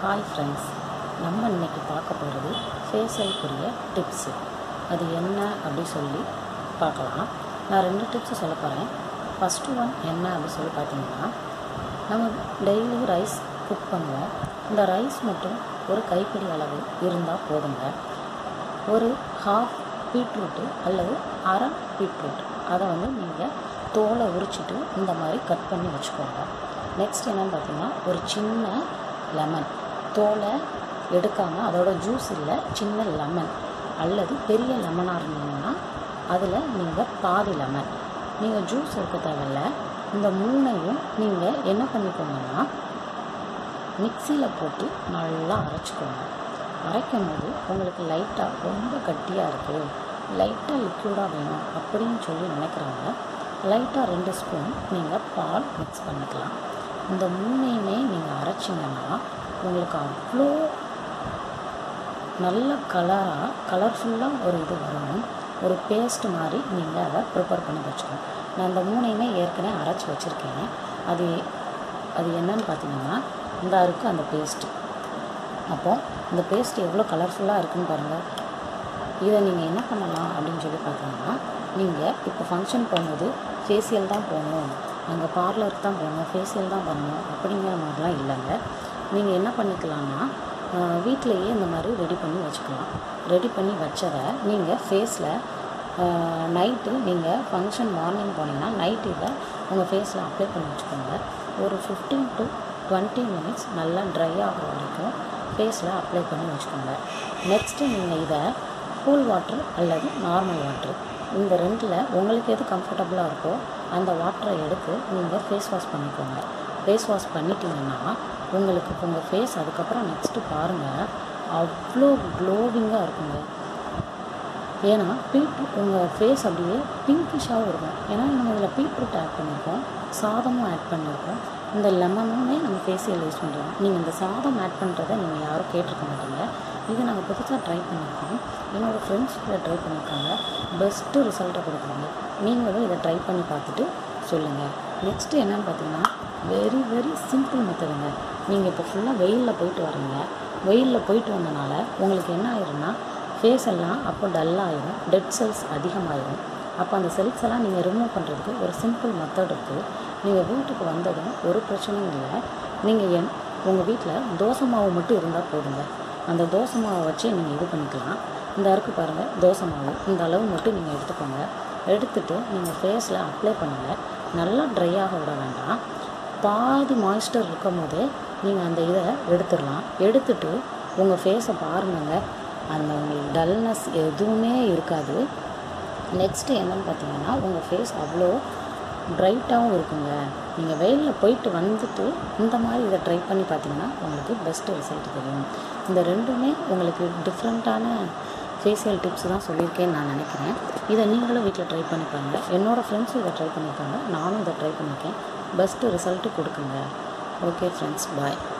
hi friends நம்ம இன்னைக்கு பார்க்க போகிறது ஃபேஷியலுக்குரிய டிப்ஸு அது என்ன அப்படி சொல்லி பார்க்கலாம் நான் ரெண்டு டிப்ஸு சொல்ல போகிறேன் ஃபஸ்ட்டு ஒன் என்ன அப்படி சொல்லி பார்த்தீங்கன்னா நம்ம டெய்லி ரைஸ் குக் பண்ணுவோம் இந்த ரைஸ் மட்டும் ஒரு கைப்பிடி அளவு இருந்தால் போதுங்க ஒரு ஹாஃப் பீட்ரூட்டு அல்லது அரை பீட்ரூட் அதை வந்து நீங்கள் தோலை உரிச்சிட்டு இந்த மாதிரி கட் பண்ணி வச்சுக்கோங்க நெக்ஸ்ட் என்னென்னு பார்த்தீங்கன்னா ஒரு சின்ன லெமன் தோலை எடுக்காமல் அதோட ஜூஸ் இல்லை சின்ன லெமன் அல்லது பெரிய லெமனாக இருந்தீங்கன்னா அதில் நீங்கள் பாதி லெமன் நீங்கள் ஜூஸ் எடுக்க தேவையில்ல இந்த மூணையும் நீங்கள் என்ன பண்ணிக்கோங்கன்னா மிக்சியில் போட்டு நல்லா அரைச்சிக்கோங்க அரைக்கும் போது உங்களுக்கு லைட்டாக ரொம்ப கட்டியாக இருக்குது லைட்டாக லிக்யூடாக வேணும் அப்படின்னு சொல்லி நினைக்கிறவங்க லைட்டாக ரெண்டு ஸ்பூன் நீங்கள் பால் மிக்ஸ் பண்ணிக்கலாம் இந்த மூணையுமே நீங்கள் அரைச்சிங்கன்னா உங்களுக்கு அவ்வளோ நல்ல கலராக கலர்ஃபுல்லாக ஒரு இது வரும் ஒரு பேஸ்ட் மாதிரி நீங்கள் அதை ப்ரிப்பேர் பண்ணி வச்சுக்கணும் நான் இந்த மூணையுமே ஏற்கனவே அரைச்சி வச்சுருக்கேன் அது அது என்னன்னு பார்த்தீங்கன்னா இந்த இருக்குது அந்த பேஸ்ட்டு அப்போது இந்த பேஸ்ட் எவ்வளோ கலர்ஃபுல்லாக இருக்குன்னு பாருங்கள் இதை நீங்கள் என்ன பண்ணலாம் அப்படின்னு சொல்லி பார்த்தீங்கன்னா நீங்கள் இப்போ ஃபங்க்ஷன் போகும்போது ஃபேஷியல் தான் போகணும் அங்கே பார்லருக்கு தான் போகணும் ஃபேஷியல் தான் பண்ணணும் அப்படிங்கிற மாதிரிலாம் இல்லைங்க நீங்கள் என்ன பண்ணிக்கலாம்னா வீட்டிலையே இந்த மாதிரி ரெடி பண்ணி வச்சுக்கலாம் ரெடி பண்ணி வச்சதை நீங்கள் ஃபேஸில் நைட்டு நீங்கள் ஃபங்க்ஷன் மார்னிங் போனீங்கன்னா நைட் இதை உங்கள் ஃபேஸில் அப்ளை பண்ணி வச்சுக்கோங்க ஒரு ஃபிஃப்டீன் டு டுவெண்ட்டி மினிட்ஸ் நல்லா ட்ரை ஆகிற வரைக்கும் ஃபேஸில் அப்ளை பண்ணி வச்சுக்கோங்க நெக்ஸ்ட்டு நீங்கள் இதை கூல் வாட்ரு அல்லது நார்மல் வாட்ரு இந்த ரெண்டில் உங்களுக்கு எது கம்ஃபர்டபுளாக இருக்கோ அந்த வாட்டரை எடுத்து நீங்கள் ஃபேஸ் வாஷ் பண்ணிக்கோங்க ஃபேஸ் வாஷ் பண்ணிட்டீங்கன்னா உங்களுக்கு உங்கள் ஃபேஸ் அதுக்கப்புறம் நெக்ஸ்ட்டு பாருங்கள் அவ்வளோ க்ளோவிங்காக இருக்குங்க ஏன்னா பீட்ரூட் உங்கள் ஃபேஸ் அப்படியே பிங்கிஷாகவும் இருக்கும் ஏன்னா நம்ம இதில் பீட்ரூட் ஆட் பண்ணியிருக்கோம் சாதமும் ஆட் பண்ணியிருக்கோம் இந்த லெமனுமே நம்ம ஃபேஸியல் யூஸ் பண்ணுறோம் நீங்கள் இந்த சாதம் ஆட் பண்ணுறதை நீங்கள் யாரும் கேட்டிருக்க மாட்டீங்க இது நாங்கள் புதுசாக ட்ரை பண்ணியிருக்கோம் என்னோடய ஃப்ரெண்ட்ஸ் இதை ட்ரை பண்ணியிருக்காங்க பெஸ்ட்டு ரிசல்ட்டை கொடுக்குறாங்க நீங்களும் இதை ட்ரை பண்ணி பார்த்துட்டு சொல்லுங்கள் நெக்ஸ்ட்டு என்னென்னு பார்த்தீங்கன்னா வெரி வெரி சிம்பிள் மெத்தடுங்க நீங்கள் இப்போ ஃபுல்லாக வெயிலில் போயிட்டு வரீங்க வெயிலில் போயிட்டு வந்தனால உங்களுக்கு என்ன ஆயிரும்னா ஃபேஸ் எல்லாம் அப்போ டல்லாகிடும் டெட் செல்ஸ் அதிகமாகிடும் அப்போ அந்த செல்ஸ் எல்லாம் நீங்கள் ரிமூவ் பண்ணுறதுக்கு ஒரு சிம்பிள் மெத்தட் இருக்குது நீங்கள் வீட்டுக்கு வந்ததும் ஒரு பிரச்சனையும் இல்லை நீங்கள் என் உங்கள் வீட்டில் தோசை மாவு மட்டும் இருந்தால் போதுங்க அந்த தோசை மாவை வச்சு நீங்கள் இது பண்ணிக்கலாம் இந்த அருக்கு பாருங்கள் தோசை மாவு இந்த அளவு மட்டும் நீங்கள் எடுத்துக்கோங்க எடுத்துகிட்டு நீங்கள் ஃபேஸில் அப்ளை பண்ணுங்கள் நல்லா ட்ரை ஆக விட வேண்டாம் பாதி மாய்ஸ்டர் இருக்கும் போதே நீங்கள் அந்த இதை எடுத்துடலாம் எடுத்துட்டு உங்கள் ஃபேஸை பாருங்கங்க அந்த உங்களுக்கு டல்னஸ் எதுவுமே இருக்காது நெக்ஸ்ட்டு என்னென்னு பார்த்தீங்கன்னா உங்கள் ஃபேஸ் அவ்வளோ ப்ரைட்டாகவும் இருக்குங்க நீங்கள் வெயிலில் போயிட்டு வந்துட்டு இந்த மாதிரி இதை ட்ரை பண்ணி பார்த்தீங்கன்னா உங்களுக்கு பெஸ்ட்டு ரிசல்ட் தெரியும் இந்த ரெண்டுமே உங்களுக்கு டிஃப்ரெண்ட்டான ஃபேஷியல் டிப்ஸ் தான் சொல்லியிருக்கேன்னு நான் நினைக்கிறேன் இதை நீங்களும் வீட்டில் ட்ரை பண்ணி பாருங்கள் என்னோடய ஃப்ரெண்ட்ஸும் இதை ட்ரை பண்ணியிருக்காங்க நானும் இதை ட்ரை பண்ணியிருக்கேன் பெஸ்ட்டு ரிசல்ட்டு கொடுக்குங்க ஓகே ஃப்ரெண்ட்ஸ் பாய்